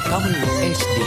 Tamil HD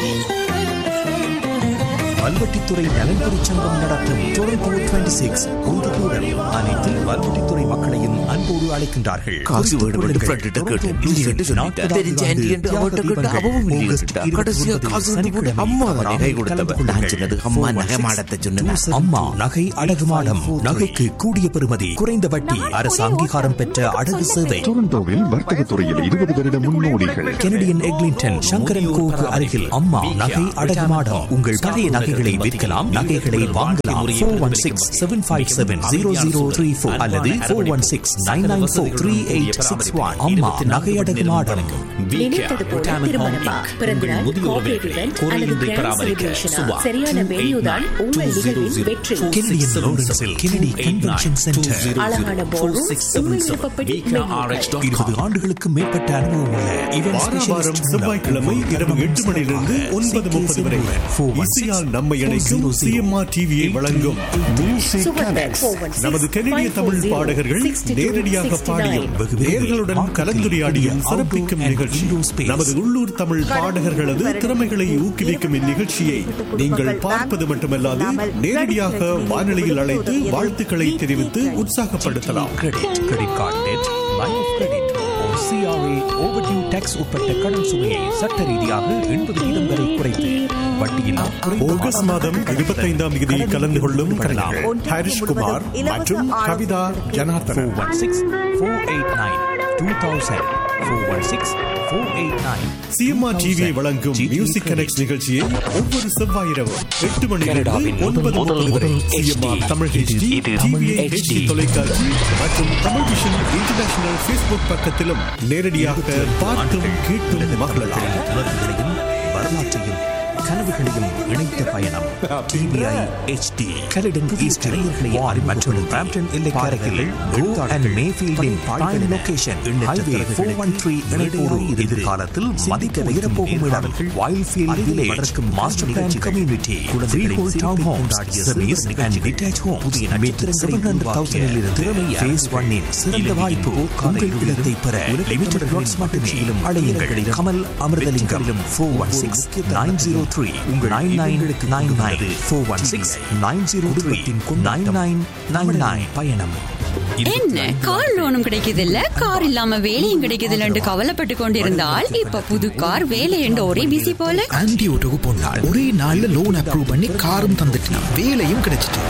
Valvettithurai நலன்புரி சங்கம் நடத்தும் டொரண்டோ 26 சிக்ஸ் கூட்டம் அனைத்து வல்வெட்டித்துறை மக்களையும் அன்போடு அழைக்கின்றார்கள் காசு குறித்துக் வேணுமென்று கொள்ளுங்கள். friend கிட்ட கேட்டேன். டொரண்டோ இல்லை என்று சொல்லிட்டார். நாற்பதாவது தெரிஞ்ச ஆண்டி என்று தியாக அவர்கிட்ட கேட்டு தீபங்கள். அவவும் இல்லை ஆகஸ்ட் என்றார். கடைசியா 29 காசு வந்து போட்டு சனிக்கிழமை அம்மா தவறாமல் நகை கொடுத்தவ. கலந்து நான் சொன்னது அம்மா கொள்ளுங்கள். நகை மாடத்தை சொன்னேன். அம்மா நகை அடகு மாடம் நகைக்கு கூடிய பெறுமதி குறைந்த வட்டி அரசு அங்கீகாரம் பெற்ற அடகு சேவை டொரண்டோவில் வர்த்தக துறையில் இருபது வருட முன்னோடிகள் கெனடியன் எக்லிங்டன் சங்கரன் கோவுக்கு அருகில் அம்மா நகை அடகு மாடம் உங்கள் பழைய நகைகளை விற்கலாம் நகைகளை வாங்கலாம் four one six seven five seven zero zero three four அல்லது four one six nine nine four three eight six one அம்மா நகை அடகு மாடம் நினைத்தது போல திருமணமா பிறந்தநாள் கார்ப்பரேட் இவெண்ட் அல்லது கிராண்ட் செலிப்ரேஷனா சரியான வென்யூதான் உங்கள் நிகழ்வின் வெற்றி கெனடியன் லாரன்ஸில் கெனடி கன்வென்ஷன் சென்டர் அழகான போர்டும் உங்கள் விருப்பப்படி மென்யூக்கள் இருபது ஆண்டுகளுக்கு மேற்பட்ட அனுபவம் உள்ள event வாரம் specialist செவ்வாய்க்கிழமை இரவு எட்டு மணியிலிருந்து ஒன்பது முப்பது வரை இசையால் நம்மை இணைக்கும் சிஎம்ஆர் டிவியை வழங்கும் மியூசிக் சுகந்தர் கனெக்ட்ஸ். நமது கனடிய தமிழ் பாடகர்கள் நேரடியாக பாடியும் நேர்களுடன் கலந்துரையாடியும் சிறப்பிக்கும் நிகழ்ச்சி நமது உள்ளூர் தமிழ் பாடகர்களது திறமைகளை ஊக்குவிக்கும் இந்நிகழ்ச்சியை நீங்கள் பார்ப்பது மட்டுமல்லாது நேரடியாக வானொலியில் அழைத்து வாழ்த்துக்களை தெரிவித்து உற்சாகப்படுத்தலாம் credit credit card debt line of credit CRA overdue taxes உட்பட்ட கடன் சுமையை சட்ட ரீதியாக எண்பது வீதம் வரை குறைத்து வட்டியில் ஆகஸ்ட் மாதம் இருபத்தைந்தாம் தேதி கலந்து கொள்ளும் கலைஞர்கள் ஹரிஷ் குமார் மற்றும் Kavitha Janarthanan one six four eight nine two thousand four one six four eight nine CMR டிவியை வழங்கும் மியூசிக் கனெக்ட் நிகழ்ச்சியை ஒவ்வொரு செவ்வாய் இரவும் எட்டு மணியிலிருந்து ஒன்பது முப்பது வரை சிஎம்ஆர் தமிழ் ஹெச்டி டிவிஐ ஹெச்டி தொலைக்காட்சி மற்றும் தமிழ் விஷன் இன்டர்நேஷனல் ஃபேஸ்புக் பக்கத்திலும் நேரடியாக பார்த்தும் கேட்டும் மகிழலாம் உணர்வுகளையும் வரலாற்றையும் கனவுகளையும் இணைத்த பயணம் டிவிஐ ஹெச்டி கலிடன் ஈஸ்ட் நேயர்களை மற்றும் பிராம்டன் எல்லைக்காரர்கள் கோ அண்ட் மேஃபீல்டின் prime location highway four one three இணைப்போடு எதிர்காலத்தில் மதிக்க உயரப்போகும் இடம் Wildfield village master plan community த்ரீ ஹோல் town homes service and detached home புதிய நட்சத்திர செவன் ஹண்ட்ரட் தௌசண்டில் இருந்து ஃபேஸ் ஒன்னின் சிறந்த வாய்ப்பு உங்கள் இடத்தை பெற லிமிடெட் லாட்ஸ் மட்டுமே அடையுங்கள் Kamal Amirthalingam four one six nine zero three உங்கள் nine nine nine nine four one six nine zero three nine nine nine nine பயணம் என்ன கார் லோனும் கிடைக்குது இல்ல கார் இல்லாம வேலையும் கிடைக்குது இல்லன்னு கவலைப்பட்டு கொண்டிருந்தால் இப்ப புது கார் வேலை என்று ஒரே பிசி போல ஆன்டி ஓட்டோக்கு போனாள் ஒரே நாள்ல லோன் அப்ரூவ் பண்ணி காரும் தந்துட்டான் வேலையும் கிடைச்சிட்டு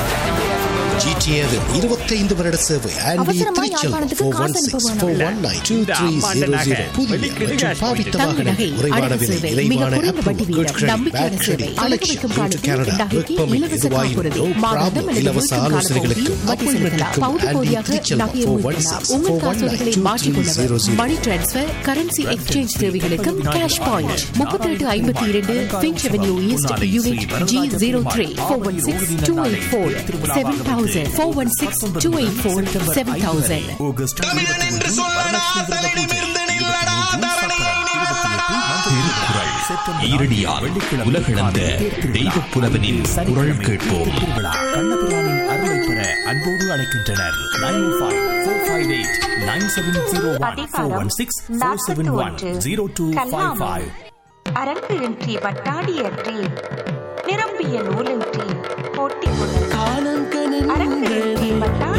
ஜிடிஏவில் இருபத்தைந்து வருட சேவை ஆண்டி அவசரமா திருச்செல்வம் யாழ்ப்பாணத்துக்கு ஃபோர் ஒன் காசு சிக்ஸ் அனுப்ப four one nine two three zero zero புதிய மற்றும் பாவித்த தங்க நகை வாகனங்கள் குறைவான அடகு விலை சேவை மிக விரைவான குறைந்த வட்டி அப்ரூவ் குட் வீதம் கிரெடிட் நம்பிக்கையான பேட் சேவை கிரெடிட் அழைப்பு கலெக்ஷன் வைக்கும் காலத்தில் கனடா நகைக்கு வெப்பமை இலவச எதுவாயின் காப்புறுதி நோ மாதாந்தம் ப்ராப்ளம் அல்லது இலவச வீட்டு கால ஆலோசனைகளுக்கு பகுதி வட்டி செலுத்தலாம் பகுதி பகுதியாக நகையை மீட்கலாம் உங்கள் காசோலைகளை மாற்றிக்கொள்ளவும் மணி டிரான்ஸ்பர் கரன்சி எக்ஸ்சேஞ்ச் சேவைகளுக்கும் கேஷ் பாயிண்ட் முப்பத்தி எட்டு ஐம்பத்தி இரண்டு Finch avenue east unit G zero three four one six two eight four seven thousand four one six two eight four seven thousand August தமிழன் என்று சொல்லடா தன்னிடமிருந்து நில்லடா தரணியை திருக்குறள் ஈரடியால் உலகளந்த தெய்வப் புலவனின் குரல் கேட்போம் திருவிழா கண்ணபிரானின் அருளை பெற அன்போடு அழைக்கின்றனர் nine five four five eight nine seven zero one four one six four seven one zero two five five அரங்கின்றி வட்டாடியற்றி நிரம்பிய நூலின்றி போட்டி அரங்கின்றி வட்டாடி